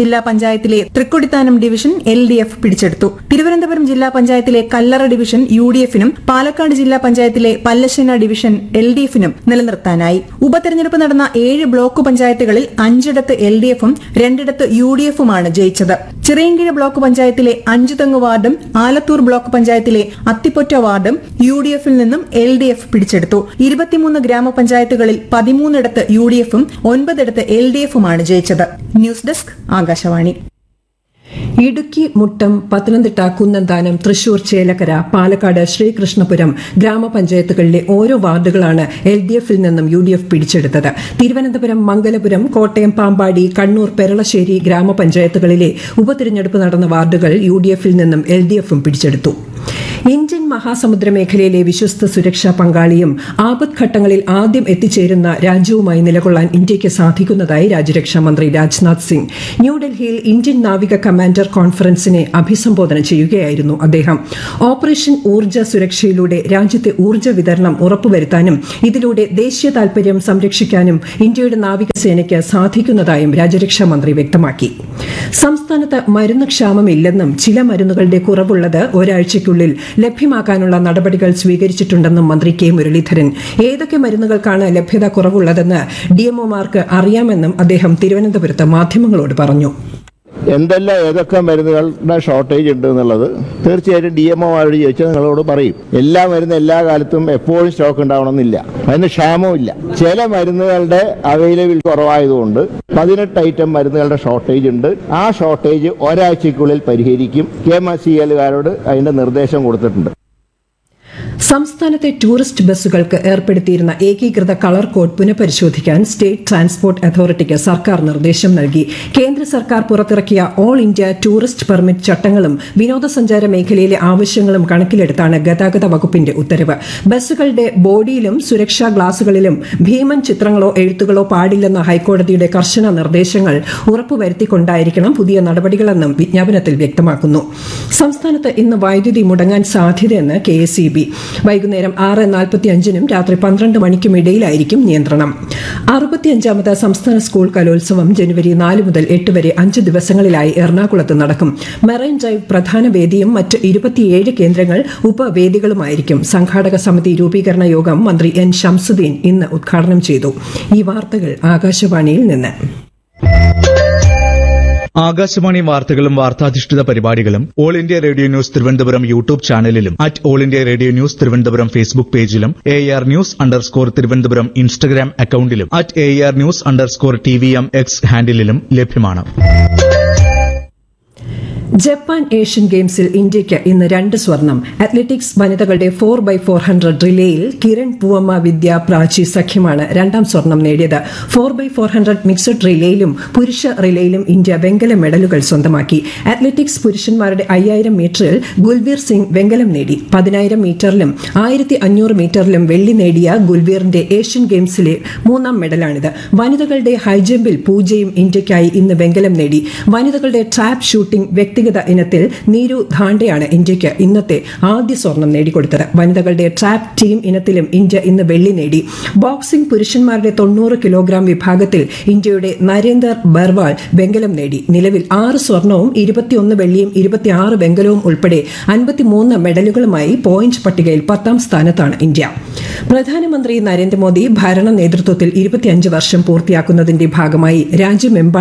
ജില്ലാ പഞ്ചായത്തിലെ Thrikkodithanam division L D F പിടിച്ചെടുത്തു തിരുവനന്തപുരം ജില്ലാ പഞ്ചായത്തിലെ കല്ലറ ഡിവിഷൻ യു ഡി എഫിനും പാലക്കാട് ജില്ലാ പഞ്ചായത്തിലെ പല്ലശ്ശന ഡിവിഷൻ എൽ ഡി എഫിനും നിലനിർത്താനായി ഉപതെരഞ്ഞെടുപ്പ് നടന്ന ഏഴ് ബ്ലോക്ക് പഞ്ചായത്തുകളിൽ അഞ്ചിടത്ത് എൽ ഡി എഫും രണ്ടിടത്ത് യു ഡി എഫുമാണ് ജയിച്ചത് ചിറയൻകീഴ് ബ്ലോക്ക് പഞ്ചായത്തിലെ അഞ്ചുതെങ്ങ് വാർഡും ആലത്തൂർ ബ്ലോക്ക് പഞ്ചായത്തിലെ അത്തിപ്പൊറ്റ വാർഡും യു ഡി എഫിൽ നിന്നും എൽ ഡി എഫ് പിടിച്ചെടുത്തു ഇരുപത്തിമൂന്ന് ഗ്രാമപഞ്ചായത്തുകളിൽ പതിമൂന്നിടത്ത് യു ഡി എഫും ഒൻപതിടത്ത് എൽ ഡി എഫുമാണ് ജയിച്ചത് ന്യൂസ് ഡെസ്ക് ആകാശവാണി ഇടുക്കി മുട്ടം പത്തനംതിട്ട കുന്നന്താനം തൃശൂർ ചേലക്കര പാലക്കാട് ശ്രീകൃഷ്ണപുരം ഗ്രാമപഞ്ചായത്തുകളിലെ ഓരോ വാർഡുകളാണ് എൽ ഡി എഫിൽ നിന്നും യു ഡി എഫ് പിടിച്ചെടുത്തത് തിരുവനന്തപുരം മംഗലപുരം കോട്ടയം പാമ്പാടി കണ്ണൂർ പെരളശ്ശേരി ഗ്രാമപഞ്ചായത്തുകളിലെ ഉപതിരഞ്ഞെടുപ്പ് നടന്ന വാർഡുകൾ യു ഡി എഫിൽ നിന്നും എൽ ഡി എഫും പിടിച്ചെടുത്തു ഇന്ത്യൻ മഹാസമുദ്ര മേഖലയിലെ വിശ്വസ്ത സുരക്ഷാ പങ്കാളിയും ആപത്ഘട്ടങ്ങളിൽ ആദ്യം എത്തിച്ചേരുന്ന രാജ്യവുമായി നിലകൊള്ളാൻ ഇന്ത്യയ്ക്ക് സാധിക്കുന്നതായി രാജ്യരക്ഷാ മന്ത്രി രാജ്നാഥ് സിംഗ് ന്യൂഡൽഹിയിൽ ഇന്ത്യൻ നാവിക കമാൻഡർ കോൺഫറൻസിനെ അഭിസംബോധന ചെയ്യുകയായിരുന്നു അദ്ദേഹം ഓപ്പറേഷൻ ഊർജ്ജ സുരക്ഷയിലൂടെ രാജ്യത്തെ ഊർജ്ജ വിതരണം ഉറപ്പുവരുത്താനും ഇതിലൂടെ ദേശീയ താൽപര്യം സംരക്ഷിക്കാനും ഇന്ത്യയുടെ നാവികസേനയ്ക്ക് സാധിക്കുന്നതായും രാജ്യരക്ഷാ മന്ത്രി വ്യക്തമാക്കി സംസ്ഥാനത്ത് മരുന്ന് ക്ഷാമമില്ലെന്നും ചില മരുന്നുകളുടെ കുറവുള്ളത് ഒരാഴ്ചയ്ക്കുള്ളിൽ ലഭ്യമാക്കാനുള്ള നടപടികൾ സ്വീകരിച്ചിട്ടുണ്ടെന്നും മന്ത്രി കെ മുരളീധരൻ ഏതൊക്കെ മരുന്നുകൾക്കാണ് ലഭ്യത കുറവുള്ളതെന്ന് ഡിഎംഒമാർക്ക് അറിയാമെന്നും അദ്ദേഹം തിരുവനന്തപുരത്ത് മാധ്യമങ്ങളോട് പറഞ്ഞു എന്തെല്ലാം ഏതൊക്കെ മരുന്നുകളുടെ ഷോർട്ടേജ് ഉണ്ട് എന്നുള്ളത് തീർച്ചയായിട്ടും ഡി എം ഒമാരോട് ചോദിച്ചാൽ നിങ്ങളോട് പറയും എല്ലാ മരുന്നും എല്ലാ കാലത്തും എപ്പോഴും സ്റ്റോക്ക് ഉണ്ടാവണമെന്നില്ല അതിന് ക്ഷാമവും ചില മരുന്നുകളുടെ അവൈലബിലിറ്റി കുറവായതുകൊണ്ട് പതിനെട്ട് ഐറ്റം മരുന്നുകളുടെ ഷോർട്ടേജ് ഉണ്ട് ആ ഷോർട്ടേജ് ഒരാഴ്ചയ്ക്കുള്ളിൽ പരിഹരിക്കും കെ എം എസ് സി എല്ലുകാരോട് അതിന്റെ നിർദ്ദേശം കൊടുത്തിട്ടുണ്ട് സംസ്ഥാനത്തെ ടൂറിസ്റ്റ് ബസ്സുകൾക്ക് ഏർപ്പെടുത്തിയിരുന്ന ഏകീകൃത കളർ കോഡ് പുനഃപരിശോധിക്കാൻ സ്റ്റേറ്റ് ട്രാൻസ്പോർട്ട് അതോറിറ്റിക്ക് സർക്കാർ നിർദ്ദേശം നൽകി കേന്ദ്ര സർക്കാർ പുറത്തിറക്കിയ ഓൾ ഇന്ത്യ ടൂറിസ്റ്റ് പെർമിറ്റ് ചട്ടങ്ങളും വിനോദസഞ്ചാര മേഖലയിലെ ആവശ്യങ്ങളും കണക്കിലെടുത്താണ് ഗതാഗത വകുപ്പിന്റെ ഉത്തരവ് ബസ്സുകളുടെ ബോഡിയിലും സുരക്ഷാ ഗ്ലാസുകളിലും ഭീമൻ ചിത്രങ്ങളോ എഴുത്തുകളോ പാടില്ലെന്ന ഹൈക്കോടതിയുടെ കർശന നിർദ്ദേശങ്ങൾ ഉറപ്പുവരുത്തിക്കൊണ്ടായിരിക്കണം പുതിയ നടപടികളെന്നും വിജ്ഞാപനത്തിൽ വ്യക്തമാക്കുന്നു സംസ്ഥാനത്ത് ഇന്ന് വൈദ്യുതി മുടങ്ങാൻ സാധ്യതയെന്ന് കെ എസ് ഇ ബി വൈകുന്നേരം ആറ് നാൽപ്പത്തി അഞ്ചിനും രാത്രി പന്ത്രണ്ട് മണിക്കും ഇടയിലായിരിക്കും നിയന്ത്രണം അറുപത്തിയഞ്ചാമത് സംസ്ഥാന സ്കൂൾ കലോത്സവം ജനുവരി നാല് മുതൽ എട്ട് വരെ അഞ്ച് ദിവസങ്ങളിലായി എറണാകുളത്ത് നടക്കും മെറൈൻ ഡ്രൈവ് പ്രധാന വേദിയും മറ്റ് ഇരുപത്തിയേഴ് കേന്ദ്രങ്ങൾ ഉപവേദികളുമായിരിക്കും സംഘാടക സമിതി രൂപീകരണ യോഗം മന്ത്രി എൻ ഷംസുദ്ദീൻ ഇന്ന് ഉദ്ഘാടനം ചെയ്തു ഈ വാർത്തകൾ ആകാശവാണിയിൽ നിന്ന് ആകാശവാണി വാർത്തകളും വാർത്താധിഷ്ഠിത പരിപാടികളും all India radio news Thiruvananthapuram YouTube ചാനലിലും at all India radio news Thiruvananthapuram Facebook പേജിലും A R news underscore Thiruvananthapuram Instagram അക്കൌണ്ടിലും at A R news underscore T V M X ഹാൻഡിലും ലഭ്യമാണ് ജപ്പാൻ ഏഷ്യൻ ഗെയിംസിൽ ഇന്ത്യയ്ക്ക് ഇന്ന് രണ്ട് സ്വർണം അത്ലറ്റിക്സ് വനിതകളുടെ ഫോർ ബൈ ഫോർ ഹൺഡ്രഡ് റിലേയിൽ കിരൺ പൂവമ്മ വിദ്യ പ്രാചി സഖ്യമാണ് രണ്ടാം സ്വർണം നേടിയത് four by four hundred mixed റിലേയിലും പുരുഷ റിലേയിലും ഇന്ത്യ വെങ്കല മെഡലുകൾ സ്വന്തമാക്കി അത്ലറ്റിക്സ് പുരുഷന്മാരുടെ അയ്യായിരം മീറ്ററിൽ ഗുൽബീർ സിംഗ് വെങ്കലം നേടി പതിനായിരം മീറ്ററിലും ആയിരത്തി അഞ്ഞൂറ് മീറ്ററിലും വെള്ളി നേടിയ ഗുൽബീറിന്റെ ഏഷ്യൻ ഗെയിംസിലെ മൂന്നാം മെഡലാണിത് വനിതകളുടെ ഹൈജമ്പിൽ പൂജയും ഇന്ത്യയ്ക്കായി ഇന്ന് വെങ്കലം നേടി വനിതകളുടെ ട്രാപ്പ് ഷൂട്ടിംഗ് വ്യക്തിഗത ഇനത്തിൽ നീരു ധാണ്ടയാണ് ഇന്ത്യയ്ക്ക് ഇന്നത്തെ ആദ്യ സ്വർണം നേടിക്കൊടുത്തത് വനിതകളുടെ ട്രാപ്പ് ടീം ഇനത്തിലും ഇന്ത്യ ഇന്ന് വെള്ളി നേടി ബോക്സിംഗ് പുരുഷന്മാരുടെ തൊണ്ണൂറ് കിലോഗ്രാം വിഭാഗത്തിൽ ഇന്ത്യയുടെ നരേന്ദർ ബർവാൾ വെങ്കലം നേടി നിലവിൽ ആറ് സ്വർണവും ഇരുപത്തിയൊന്ന് വെള്ളിയും ഇരുപത്തിയാറ് വെങ്കലവും ഉൾപ്പെടെ അൻപത്തിമൂന്ന് മെഡലുകളുമായി പോയിന്റ് പട്ടികയിൽ പത്താം സ്ഥാനത്താണ് ഇന്ത്യ പ്രധാനമന്ത്രി നരേന്ദ്രമോദി ഭരണ നേതൃത്വത്തിൽ ഇരുപത്തിയഞ്ച് വർഷം പൂർത്തിയാക്കുന്നതിന്റെ ഭാഗമായി രാജ്യമെമ്പാടും